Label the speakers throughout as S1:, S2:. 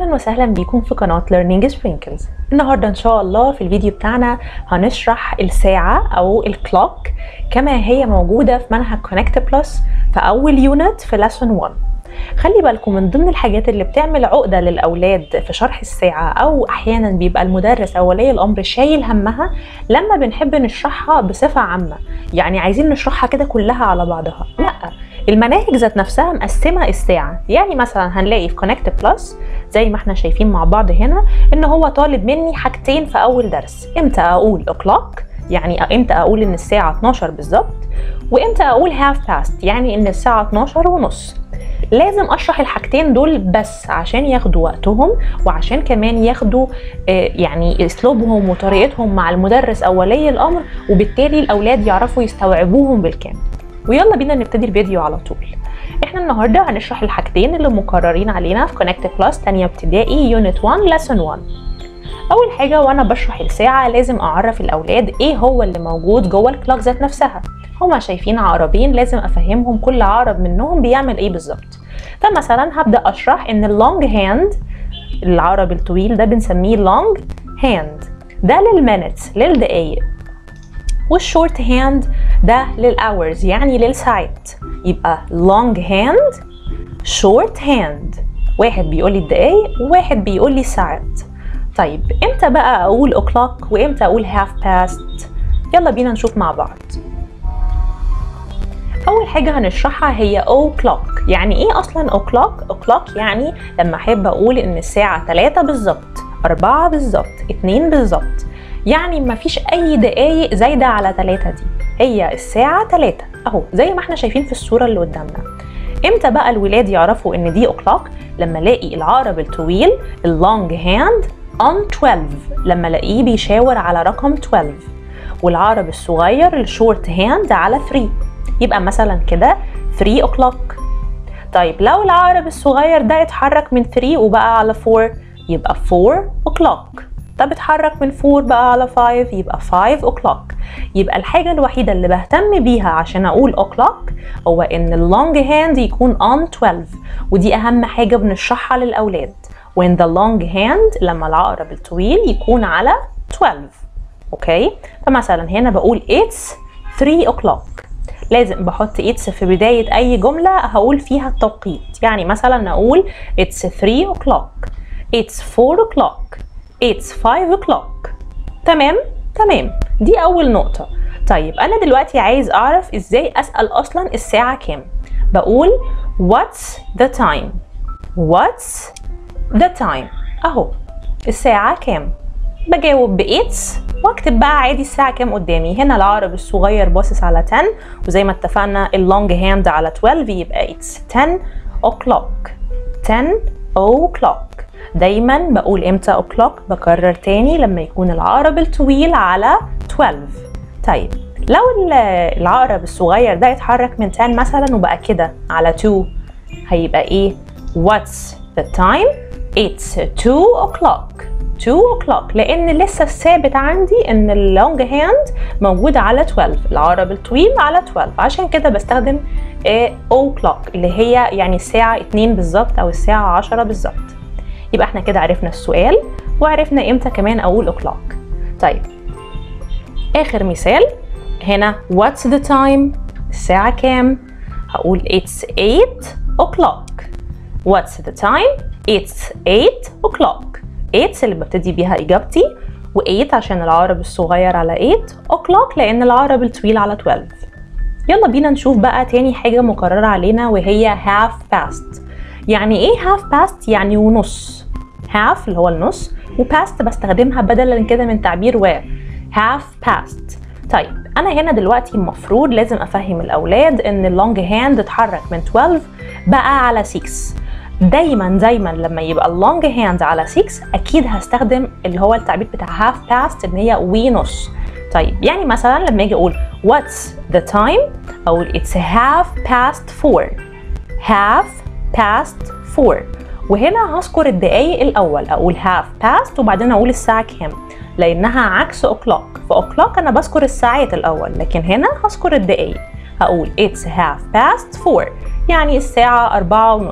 S1: اهلا وسهلا بيكم في قناه Learning Sprinkles النهارده ان شاء الله في الفيديو بتاعنا هنشرح الساعه او الكلوك كما هي موجوده في منهج Connect Plus في اول يونت في lesson 1 خلي بالكم من ضمن الحاجات اللي بتعمل عقده للاولاد في شرح الساعه او احيانا بيبقى المدرس او ولي الامر شايل همها لما بنحب نشرحها بصفه عامه يعني عايزين نشرحها كده كلها على بعضها لا المناهج ذات نفسها مقسمه الساعه يعني مثلا هنلاقي في كونكت بلس زي ما احنا شايفين مع بعض هنا ان هو طالب مني حاجتين في اول درس امتى اقول o'clock يعني امتى اقول ان الساعه 12 بالظبط وامتى اقول half past يعني ان الساعه 12 ونص لازم اشرح الحاجتين دول بس عشان ياخدوا وقتهم وعشان كمان ياخدوا يعني اسلوبهم وطريقتهم مع المدرس او ولي الامر وبالتالي الاولاد يعرفوا يستوعبوهم بالكامل ويلا بينا نبتدي الفيديو على طول احنا النهارده هنشرح الحاجتين اللي مقررين علينا في كونكت بلس تانية ابتدائي يونت 1 لسن 1 اول حاجه وانا بشرح الساعه لازم اعرف الاولاد ايه هو اللي موجود جوه الكلوك ذات نفسها هما شايفين عقربين لازم افهمهم كل عقرب منهم بيعمل ايه بالظبط فمثلا هبدا اشرح ان اللونج هاند العقرب الطويل ده بنسميه لونج هاند ده للمينتس للدقايق والشورت هاند ده للاورز يعني للساعات يبقى long hand short hand واحد بيقول لي الدقايق وواحد بيقول لي الساعات طيب امتى بقى اقول o'clock وامتى اقول half past يلا بينا نشوف مع بعض اول حاجه هنشرحها هي o'clock يعني ايه اصلا o'clock o'clock يعني لما احب اقول ان الساعه 3 بالظبط 4 بالظبط 2 بالظبط يعني مفيش اي دقايق زايده على 3 دي هي الساعه 3 اهو زي ما احنا شايفين في الصوره اللي قدامنا امتى بقى الولاد يعرفوا ان دي o'clock لما الاقي العقرب الطويل اللونج هاند on 12 لما الاقيه بيشاور على رقم 12 والعقرب الصغير الشورت هاند على 3 يبقى مثلا كده 3 o'clock طيب لو العقرب الصغير ده اتحرك من 3 وبقى على 4 يبقى 4 o'clock طب اتحرك من 4 بقى على 5 يبقى 5 o'clock يبقى الحاجة الوحيدة اللي بهتم بيها عشان أقول o'clock هو إن اللونج هاند يكون on 12 ودي أهم حاجة بنشرحها للأولاد when the long hand لما العقرب الطويل يكون على 12 أوكي فمثلا هنا بقول it's 3 o'clock لازم بحط it's في بداية أي جملة هقول فيها التوقيت يعني مثلا أقول it's 3 o'clock it's 4 o'clock it's 5 o'clock تمام تمام دي أول نقطة طيب أنا دلوقتي عايز أعرف إزاي أسأل أصلا الساعة كام بقول what's the time what's the time أهو الساعة كام بجاوب بإيتس واكتب بقى عادي الساعة كام قدامي هنا العقرب الصغير باصص على 10 وزي ما اتفقنا اللونج هاند على 12 يبقى it's 10 o'clock 10 o'clock دايما بقول امتى o'clock بكرر تاني لما يكون العقرب الطويل على 12 طيب لو العقرب الصغير ده اتحرك من 10 مثلا وبقى كده على 2 هيبقى ايه what's the time it's 2 o'clock 2 o'clock لان لسه الثابت عندي ان اللونج هاند موجود على 12 العقرب الطويل على 12 عشان كده بستخدم o'clock اللي هي يعني الساعة 2 بالظبط او الساعة 10 بالظبط يبقى احنا كده عرفنا السؤال وعرفنا امتى كمان اقول o'clock طيب اخر مثال هنا what's the time الساعة كام هقول it's 8 o'clock what's the time it's 8 o'clock 8 اللي ببتدي بيها اجابتي و8 عشان العقرب الصغير على 8 o'clock لان العقرب الطويل على 12 يلا بينا نشوف بقى تاني حاجة مقررة علينا وهي half past يعني ايه half past يعني ونص half اللي هو النص وpast بستخدمها بدلا كده من تعبير و half past طيب انا هنا دلوقتي المفروض لازم افهم الاولاد ان اللونج هاند اتحرك من 12 بقى على 6 دايما دايما لما يبقى اللونج هاند على 6 اكيد هستخدم اللي هو التعبير بتاع half past ان هي ونص طيب يعني مثلا لما اجي اقول what's the time اقول it's half past 4 half past 4 وهنا هذكر الدقايق الاول اقول half past وبعدين اقول الساعه كام لانها عكس o'clock في o'clock انا بذكر الساعات الاول لكن هنا هذكر الدقايق هقول it's half past 4 يعني الساعه 4 ونص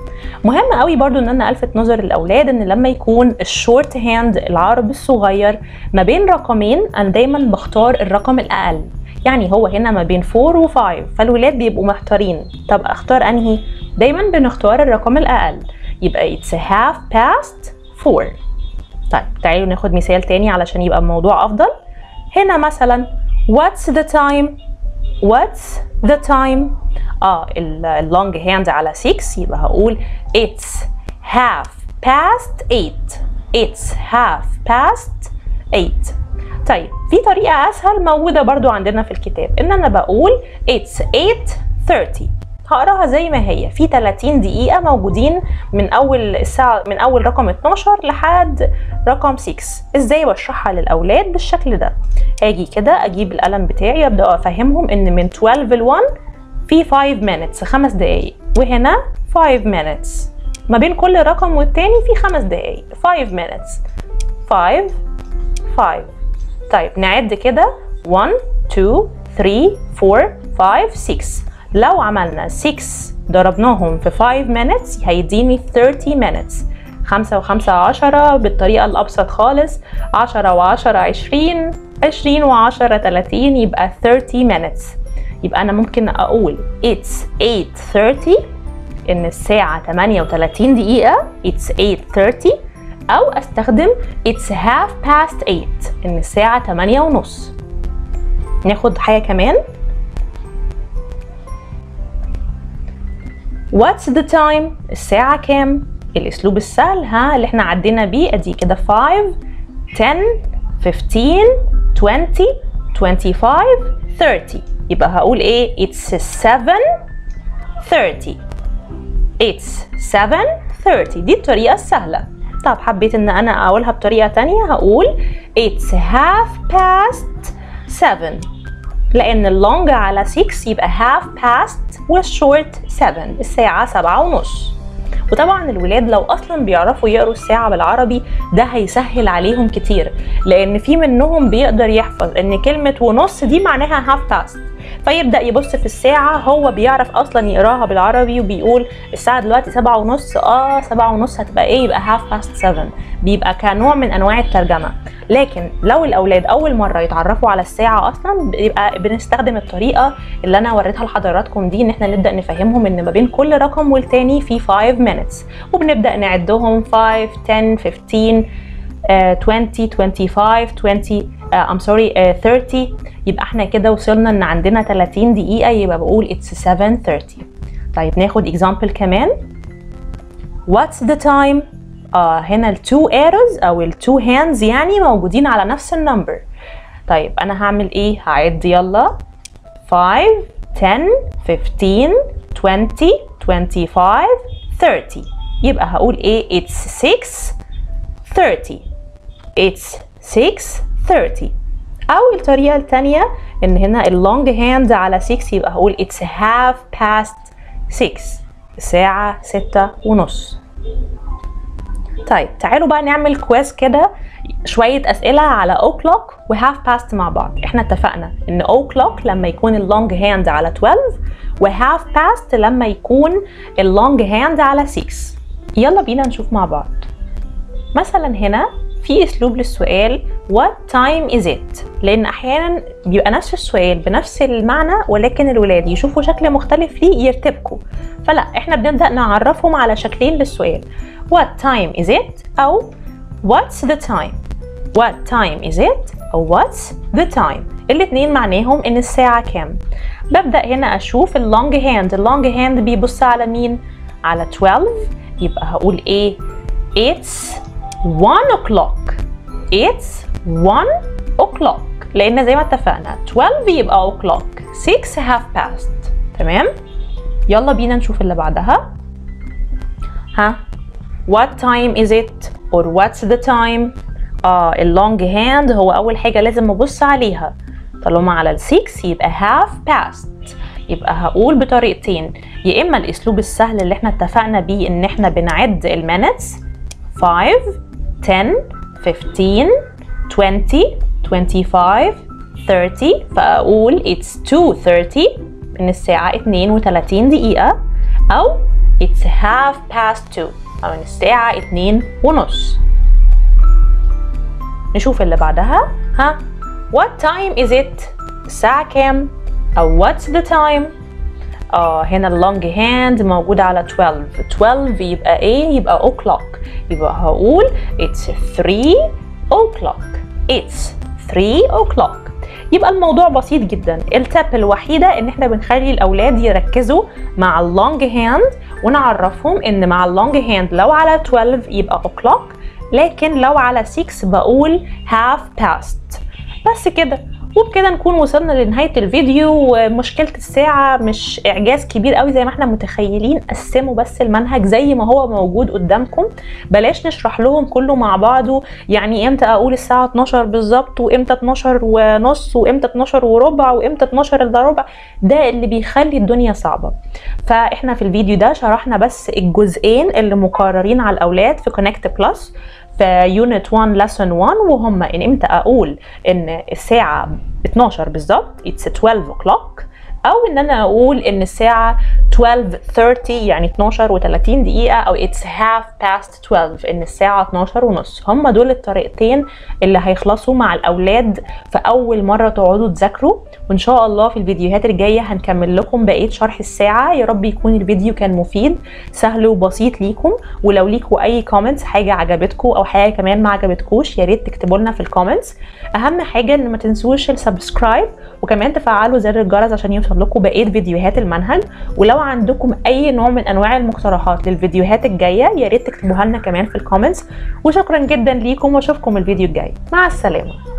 S1: مهم قوي برضو ان انا الفت نظر الاولاد ان لما يكون الشورت هاند العربي الصغير ما بين رقمين انا دايما بختار الرقم الاقل يعني هو هنا ما بين 4 و 5 فالولاد بيبقوا محتارين طب اختار انهي دايما بنختار الرقم الاقل يبقى it's half past 4 طيب تعالوا ناخد مثال تاني علشان يبقى الموضوع افضل هنا مثلا what's the time what's the time اه اللونج هاند على 6 يبقى هقول it's half past 8 it's half past 8 طيب في طريقة أسهل موجودة برضو عندنا في الكتاب إن أنا بقول it's 8:30 هقراها زي ما هي في 30 دقيقة موجودين من أول الساعة من أول رقم 12 لحد رقم 6 إزاي بشرحها للأولاد بالشكل ده هاجي كده أجيب القلم بتاعي أبدأ أفهمهم إن من 12 ل 1 في 5 minutes خمس دقايق وهنا 5 minutes ما بين كل رقم والتاني في خمس دقايق 5 minutes 5 5 طيب نعد كده 1 2 3 4 5 6 لو عملنا 6 ضربناهم في 5 minutes هيديني 30 minutes 5 و5 10 بالطريقة الأبسط خالص 10 و10 20 20 و10 30 يبقى 30 minutes يبقى أنا ممكن أقول it's 8:30 إن الساعة 38 دقيقة it's 8:30 أو أستخدم it's half past 8 إن الساعة 8 ونص ناخد حاجة كمان What's the time؟ الساعة كام؟ الأسلوب السهل ها اللي احنا عدينا بيه أدي كده 5 10 15 20 25 30 يبقى هقول إيه؟ It's 7 30 It's 7 30 دي الطريقة السهلة طب حبيت إن أنا أقولها بطريقة تانية هقول It's half past 7 لأن اللونج على 6 يبقى half past والشورت 7 الساعة سبعة ونص وطبعا الولاد لو اصلا بيعرفوا يقروا الساعه بالعربي ده هيسهل عليهم كتير لان في منهم بيقدر يحفظ ان كلمه ونص دي معناها هاف باست فيبدا يبص في الساعه هو بيعرف اصلا يقراها بالعربي وبيقول الساعه دلوقتي سبعة ونص اه سبعة ونص هتبقى ايه يبقى هاف باست 7 بيبقى كنوع من انواع الترجمه لكن لو الاولاد اول مره يتعرفوا على الساعه اصلا بيبقى بنستخدم الطريقه اللي انا وريتها لحضراتكم دي ان احنا نبدا نفهمهم ان ما بين كل رقم والتاني في 5 minutes وبنبدا نعدهم 5 10 15 uh, 20 25 20 uh, I'm sorry uh, 30 يبقى احنا كده وصلنا ان عندنا 30 دقيقه يبقى بقول it's 7:30 طيب ناخد example كمان what's the time آه هنا التو arrows او التو hands يعني موجودين على نفس النمبر طيب انا هعمل ايه هعد يلا 5 10 15 20 25 30 يبقى هقول ايه it's 6 30 it's 6 30 او الطريقه الثانيه ان هنا اللونج هاند على 6 يبقى هقول it's half past 6 الساعه 6 ونص طيب تعالوا بقى نعمل كويز كده شوية أسئلة على او كلوك وهاف باست مع بعض احنا اتفقنا ان او كلوك لما يكون اللونج هاند على 12 وهاف باست لما يكون اللونج هاند على 6 يلا بينا نشوف مع بعض مثلا هنا في اسلوب للسؤال what time is it لان احيانا بيبقى نفس السؤال بنفس المعنى ولكن الولاد يشوفوا شكل مختلف ليه يرتبكوا فلا احنا بنبدا نعرفهم على شكلين للسؤال what time is it او what's the time what time is it او what's the time الاتنين معناهم ان الساعة كام ببدأ هنا اشوف اللونج هاند اللونج هاند بيبص على مين على 12 يبقى هقول ايه it's 1 o'clock it's 1 o'clock لان زي ما اتفقنا 12 يبقى o'clock 6 half past تمام يلا بينا نشوف اللي بعدها ها what time is it or what's the time اه اللونج هاند هو اول حاجه لازم ابص عليها طالما على ال 6 يبقى half past يبقى هقول بطريقتين يا اما الاسلوب السهل اللي احنا اتفقنا بيه ان احنا بنعد المينتس 5 10 15 20 25 30 فاقول it's 2:30 ان الساعه 32 دقيقه او it's half past two أو إن الساعة اتنين ونص نشوف اللي بعدها ها what time is it الساعة كام أو what's the time اه هنا اللونج هاند موجودة على 12 12 يبقى ايه يبقى o'clock يبقى هقول it's 3 o'clock it's 3 o'clock يبقى الموضوع بسيط جدا التاب الوحيدة ان احنا بنخلي الاولاد يركزوا مع اللونج هاند ونعرفهم ان مع اللونج هاند لو على 12 يبقى o'clock لكن لو على 6 بقول half past بس كده وبكده نكون وصلنا لنهايه الفيديو ومشكله الساعه مش اعجاز كبير قوي زي ما احنا متخيلين قسموا بس المنهج زي ما هو موجود قدامكم بلاش نشرح لهم كله مع بعضه يعني امتى اقول الساعه 12 بالظبط وامتى 12 ونص وامتى 12 وربع وامتى 12 الا ربع ده اللي بيخلي الدنيا صعبه فاحنا في الفيديو ده شرحنا بس الجزئين اللي مقررين على الاولاد في كونكت بلس في يونت 1 لسون 1 وهم ان امتى اقول ان الساعه 12 بالظبط it's 12 o'clock او ان انا اقول ان الساعه 12:30 يعني 12 و30 دقيقه او it's half past 12 ان الساعه 12 ونص هم دول الطريقتين اللي هيخلصوا مع الاولاد في اول مره تقعدوا تذاكروا وان شاء الله في الفيديوهات الجايه هنكمل لكم بقيه شرح الساعه يا رب يكون الفيديو كان مفيد سهل وبسيط ليكم ولو ليكوا اي كومنتس حاجه عجبتكم او حاجه كمان ما عجبتكوش يا ريت تكتبوا لنا في الكومنتس اهم حاجه ان ما تنسوش السبسكرايب وكمان تفعلوا زر الجرس عشان يوصل لكم بقيه فيديوهات المنهج ولو عندكم اي نوع من انواع المقترحات للفيديوهات الجايه يا ريت تكتبوها لنا كمان في الكومنتس وشكرا جدا ليكم واشوفكم الفيديو الجاي مع السلامه